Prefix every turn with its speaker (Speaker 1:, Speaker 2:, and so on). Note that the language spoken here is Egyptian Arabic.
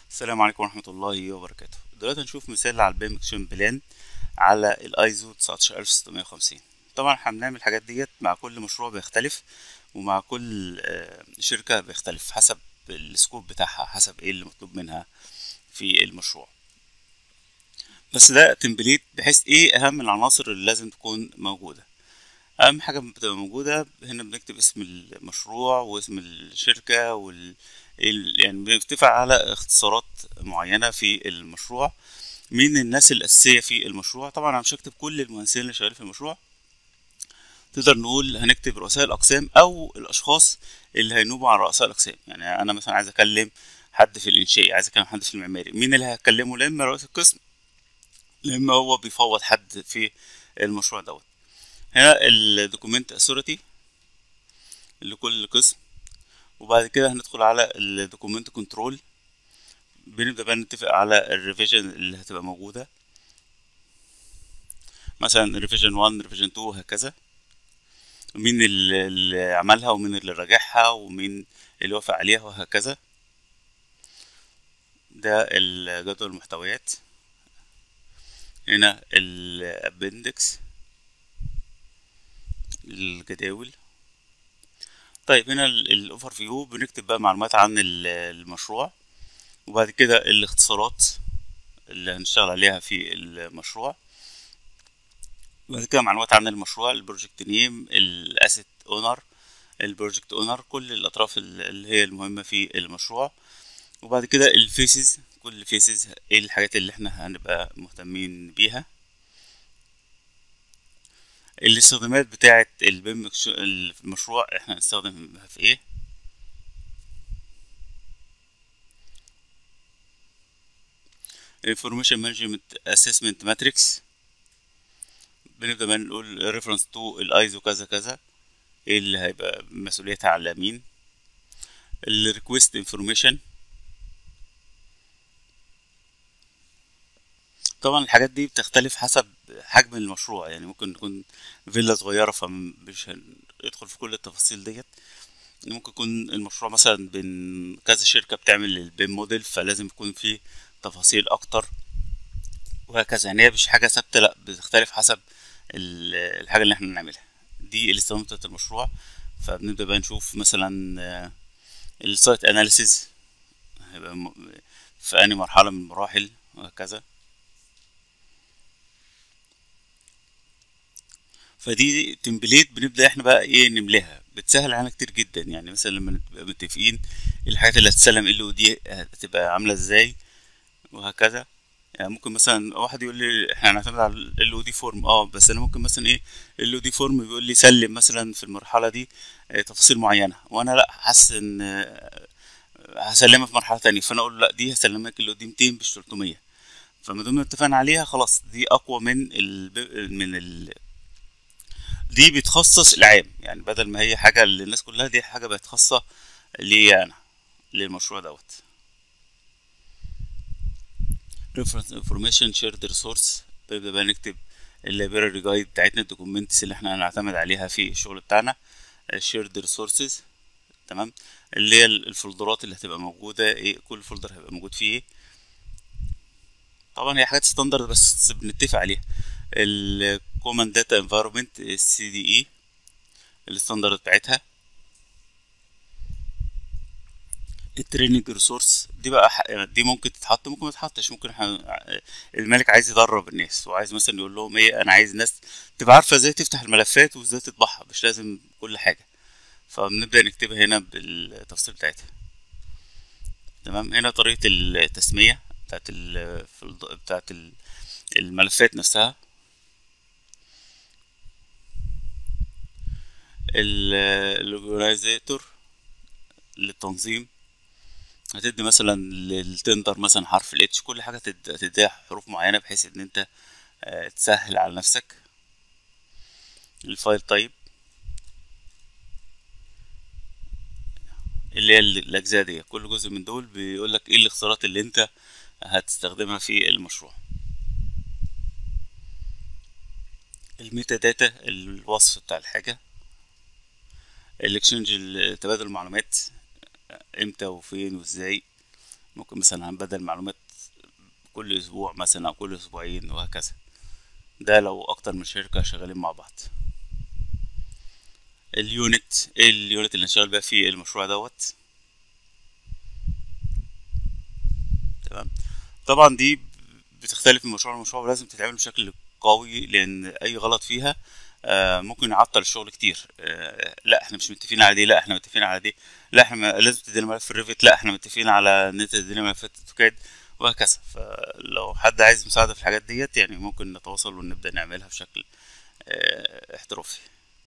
Speaker 1: السلام عليكم ورحمة الله وبركاته دلوقتي هنشوف مثال على البيم اكشن بلان على الايزو 19650 طبعا احنا بنعمل الحاجات ديت مع كل مشروع بيختلف ومع كل آه، شركة بيختلف حسب السكوب بتاعها حسب ايه اللي مطلوب منها في المشروع بس ده تمبليت بحيث ايه اهم العناصر اللي لازم تكون موجودة اهم حاجة بتبقى موجودة هنا بنكتب اسم المشروع واسم الشركة وال ال- يعني بنتفق على اختصارات معينة في المشروع مين الناس الأساسية في المشروع طبعا أنا مش هكتب كل المهندسين اللي شغالين في المشروع تقدر نقول هنكتب رؤساء الأقسام أو الأشخاص اللي هينوبوا عن رؤساء الأقسام يعني أنا مثلا عايز أكلم حد في الإنشاء عايز أكلم حد في المعماري مين اللي هكلمه لا إما رئيس القسم لا إما هو بيفوض حد في المشروع دوت هنا الدوكيمنت أثوريتي لكل قسم وبعد كده هندخل على الدوكيمنت كنترول بنبدأ بقى نتفق على الريفيجن اللي هتبقى موجودة مثلا ريفيجن 1 ريفيجن 2 وهكذا مين اللي اللي عملها ومين اللي راجعها ومين اللي وافق عليها وهكذا ده الجدول المحتويات هنا الابندكس الجداول طيب هنا الاوفر فيو بنكتب بقى معلومات عن ال- المشروع وبعد كده الاختصارات اللي هنشتغل عليها في المشروع بعد كده معلومات عن المشروع البروجكت نيم الاسيت اونر البروجكت اونر كل الاطراف ال- اللي هي المهمه في المشروع وبعد كده الفيسز كل فيسز ايه الحاجات اللي احنا هنبقى مهتمين بيها الاستخدامات بتاعه البيم المشروع احنا هنستخدمها في ايه information management assessment matrix بنبدأ بقى نقول reference to الايزو كذا كذا ايه اللي هيبقى مسؤوليتها على مين ال request information طبعا الحاجات دي بتختلف حسب حجم المشروع يعني ممكن تكون فيلا صغيرة فمش هندخل في كل التفاصيل ديت ممكن يكون المشروع مثلا بين كذا شركة بتعمل البيم موديل فلازم يكون فيه تفاصيل أكتر وهكذا يعني هي مش حاجة ثابتة لأ بتختلف حسب ال- الحاجة اللي احنا بنعملها دي الاستخدامات بتاعت المشروع فبنبدأ بقى نشوف مثلا السايت اناليسيز هيبقى م- في أنهي مرحلة من المراحل وهكذا فدي تمبليت بنبدأ احنا بقى ايه نملاها بتسهل علينا كتير جدا يعني مثلا لما نبقى متفقين الحاجات اللي هتسلم ال او دي هتبقى عاملة ازاي وهكذا يعني ممكن مثلا واحد يقول لي احنا هنعتمد على ال او دي فورم اه بس انا ممكن مثلا ايه ال او دي فورم بيقول لي سلم مثلا في المرحلة دي اه، تفاصيل معينة وانا لا حاسس ان اه، هسلمها في مرحلة تانية فانا اقول له لا دي هسلمك ال او دي 200 مش 300 فما دام اتفقنا عليها خلاص دي اقوى من ال من ال دي بتخصص العام يعني بدل ما هي حاجة للناس كلها دي حاجة بقت خاصة ليا أنا للمشروع دوت reference information shared resource بنبدأ بقى نكتب اللايبراري جايد بتاعتنا الدوكيومنتس اللي احنا هنعتمد عليها في الشغل بتاعنا shared resources تمام اللي هي الفولدرات اللي هتبقى موجودة ايه كل فولدر هيبقى موجود فيه ايه طبعا هي حاجات ستاندرد بس بنتفق عليها الكوماند داتا انفايرمنت السي دي اي الستاندرد بتاعتها التريننج ريسورس دي بقى ح- دي ممكن تتحط ممكن ما تتحطش ممكن احنا الملك عايز يدرب الناس وعايز مثلا يقول لهم ايه انا عايز ناس تبقى عارفه ازاي تفتح الملفات وازاي تطبعها مش لازم كل حاجه فبنبدا نكتبها هنا بالتفاصيل بتاعتها تمام هنا طريقه التسميه بتاعت ال بتاعت ال- الملفات نفسها الاورجنايزيتور للتنظيم هتدي مثلا للتندر مثلا حرف الاتش كل حاجه تد- تديها حروف معينه بحيث ان انت آه، تسهل على نفسك الفايل تايب اللي هي ال- الاجزاء دي كل جزء من دول بيقول لك ايه الاختيارات اللي انت هتستخدمها في المشروع الميتا داتا الوصف بتاع الحاجه الاكشنج تبادل المعلومات امتى وفين وازاي ممكن مثلا هنبدل معلومات كل اسبوع مثلا او كل اسبوعين وهكذا ده لو اكتر من شركة شغالين مع بعض اليونت ايه اليونت اللي هنشتغل بيها في المشروع دوت تمام طبعا دي بتختلف من مشروع لمشروع ولازم تتعمل بشكل قوي لان اي غلط فيها آه، ممكن يعطل الشغل كتير آه، لا احنا مش متفقين على دي لا احنا متفقين على دي لا احنا ما- لازم تدينا ملف الريفت لا احنا متفقين على ان انت تدينا ملفات اوتوكاد وهكذا فلو حد عايز مساعدة في الحاجات ديت يعني ممكن نتواصل ونبدأ نعملها بشكل آه، احترافي